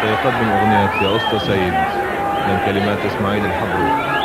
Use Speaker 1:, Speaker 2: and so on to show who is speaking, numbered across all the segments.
Speaker 1: سيقدم أغنية يا أسطى سيد من كلمات إسماعيل الحبروك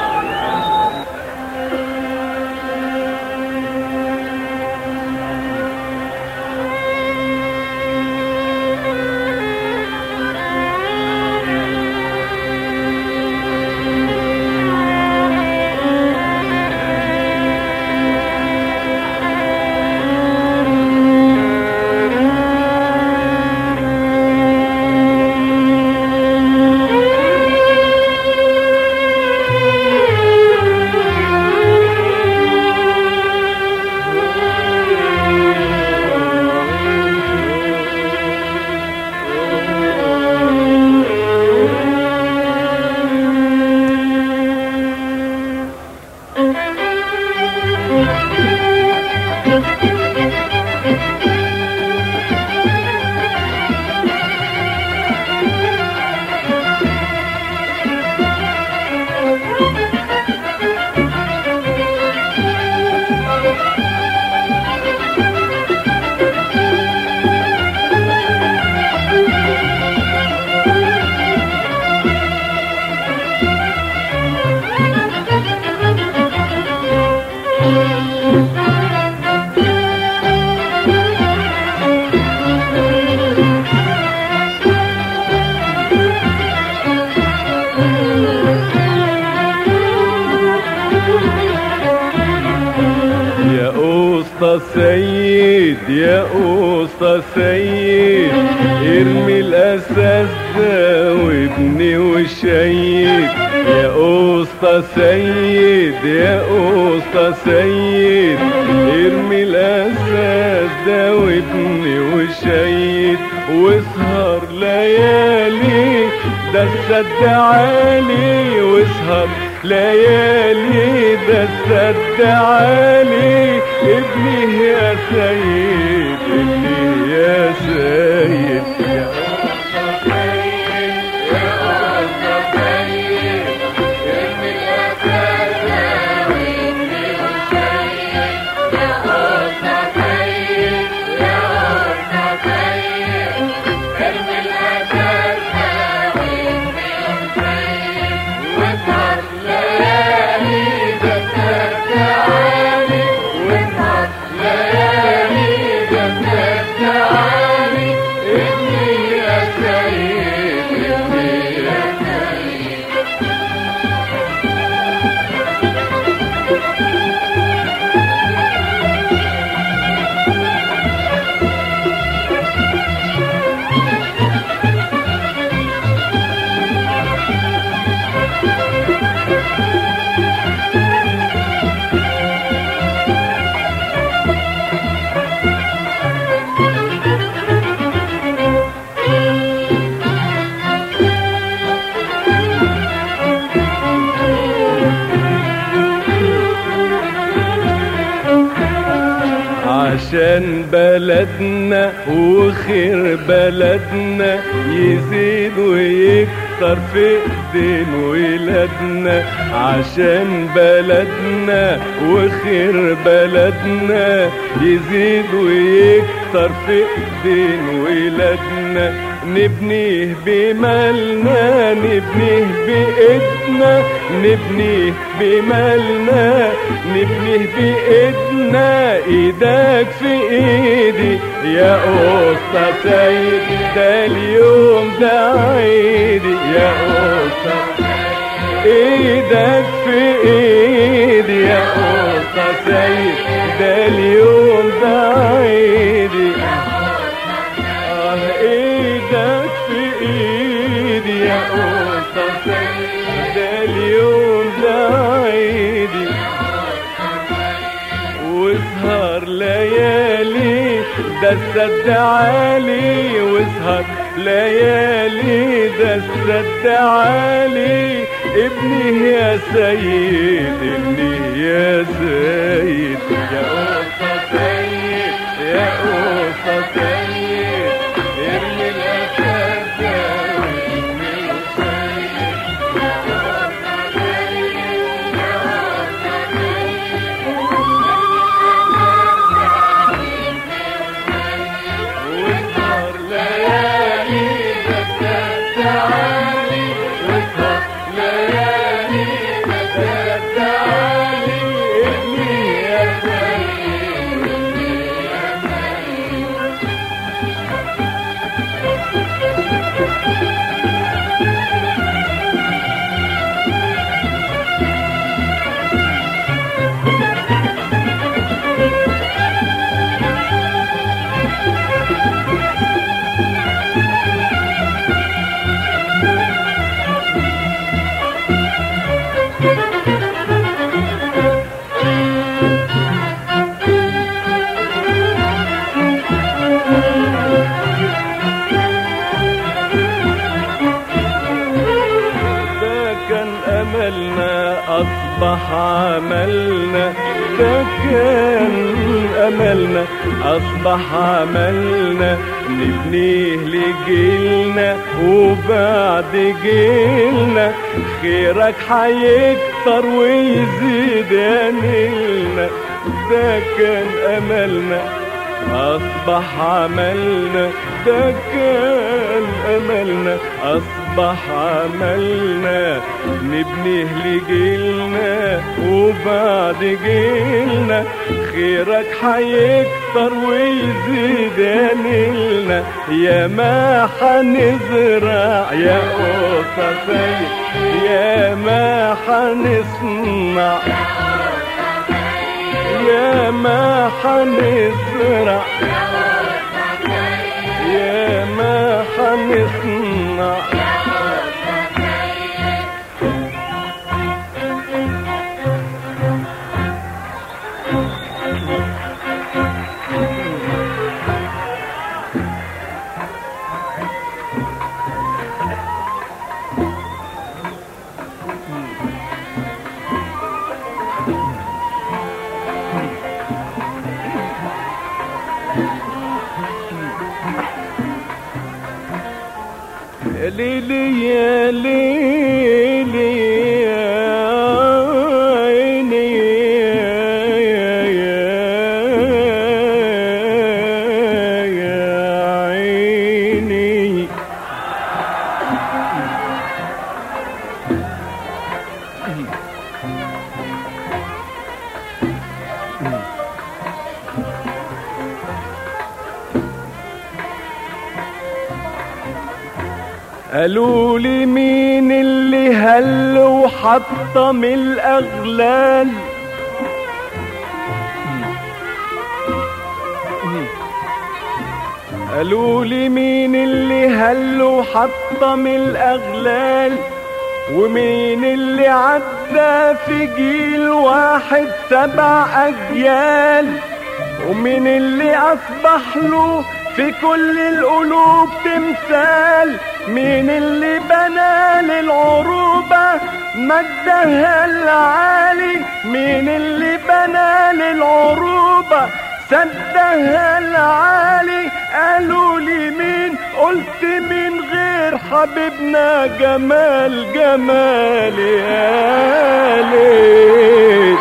Speaker 2: يا أسطى سيد يا أسطى سيد ارمي الأساس ده وابني وشيد يا أسطى سيد يا أسطى سيد ارمي الأساس ده وابني وشيد واسهر ليالي ده السد عالي واسهر ليالي ده السد عالي ابني يا سيد ابني يا سيد يا عشان بلدنا وخير بلدنا يزيد ويكتر في ايدين ولادنا عشان بلدنا وخير بلدنا يزيد ويكتر في ايدين ولادنا نبنيه بمالنا نبنيه بإيدنا نبنيه بمالنا نبنيه بإيدنا إيدك في إيدي يا أسطى سيد ده اليوم ده عيدي يا أسطى ايدك في ايدي يا أسطى سيد ده اليوم ده عيدي آه ايدك في ايدي يا أسطى سيد ده اليوم ده عيدي واسهر ليالي ده السد عالي واسهر ليالي ده السد عالي ابني يا سيد ابني يا سيد يا أسطى سيد يا أسطى سيد ارمي الأسد ارمي السيد واسهر ليالي ده السد أصبح عملنا ده كان أملنا أصبح عملنا نبنيه لجيلنا وبعد جيلنا خيرك هيكتر ويزيد يا نيلنا ده كان أملنا أصبح عملنا ده كان أملنا أصبح عملنا نبنيه لجيلنا وبعد جيلنا خيرك هيكتر ويزيد يا نيلنا يا ما حنزرع يا قصصي يا ما حنصنع يا ما حنزرع يا ما حنصنع يا ليلي يا ليلي يا عيني يا يا يا عيني قالوا لي مين اللي هل وحطم الاغلال قالوا لي مين اللي هل وحطم الاغلال ومين اللي عدى في جيل واحد سبع اجيال ومين اللي اصبح له في كل القلوب تمثال مين اللي بنى للعروبة مجدها العالي مين اللي بنى للعروبة سدها العالي قالوا لي مين قلت مين غير حبيبنا جمال جمال يا ليل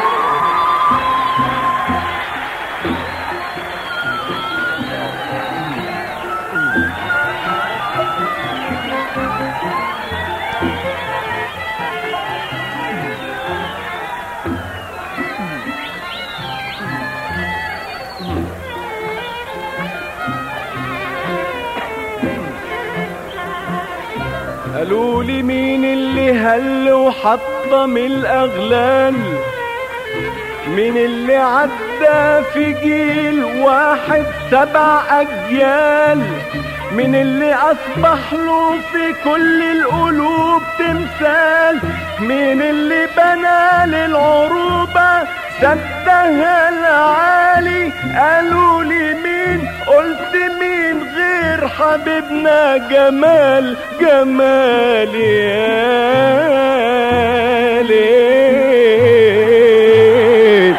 Speaker 2: قالوا لي مين اللي هل وحطم الاغلال مين اللي عدى في جيل واحد سبع اجيال مين اللي اصبح له في كل القلوب تمثال مين اللي بنى للعروبة سدها العالي قالوا لي مين قلت مين غير حبيبنا جمال جمال يا ليل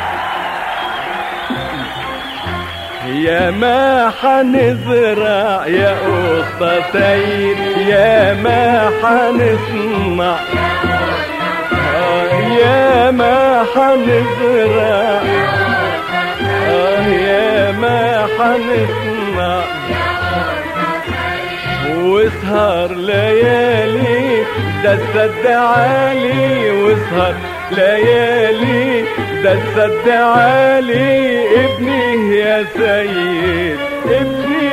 Speaker 2: يا ما حنزرع يا قصتين يا ما حنصنع آه يا ما حنزرع آه يا ما حنصنع واسهر ليالي ده السد عالي واسهر ليالي ده السد عالي ابني يا سيد ابني